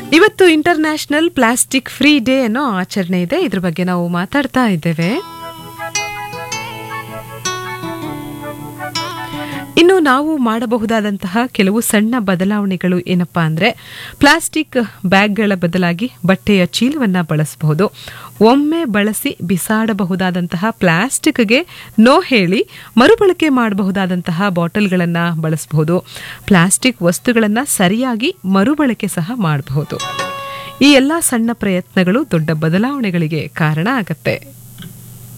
ಇವತ್ತು international plastic free day ಅನ್ನೋ ಆಚರಣೆ ಇದೆ ಇದ್ರ ಬಗ್ಗೆ ನಾವು ಮಾತಾಡ್ತಾ ಇದ್ದೇವೆ ಇನ್ನು ನಾವು ಮಾಡಬಹುದಾದಂತಹ ಕೆಲವು ಸಣ್ಣ ಬದಲಾವಣೆಗಳು ಏನಪ್ಪಾ ಅಂದ್ರೆ ಪ್ಲಾಸ್ಟಿಕ್ ಬ್ಯಾಗ್ಗಳ ಬದಲಾಗಿ ಬಟ್ಟೆಯ ಚೀಲವನ್ನ ಬಳಸಬಹುದು ಒಮ್ಮೆ ಬಳಸಿ ಬಿಸಾಡಬಹುದಾದಂತಹ ಪ್ಲಾಸ್ಟಿಕ್ಗೆ ನೋ ಹೇಳಿ ಮರುಬಳಕೆ ಮಾಡಬಹುದಾದಂತಹ ಬಾಟಲ್ಗಳನ್ನು ಬಳಸಬಹುದು ಪ್ಲಾಸ್ಟಿಕ್ ವಸ್ತುಗಳನ್ನು ಸರಿಯಾಗಿ ಮರುಬಳಕೆ ಸಹ ಮಾಡಬಹುದು ಈ ಎಲ್ಲ ಸಣ್ಣ ಪ್ರಯತ್ನಗಳು ದೊಡ್ಡ ಬದಲಾವಣೆಗಳಿಗೆ ಕಾರಣ ಆಗತ್ತೆ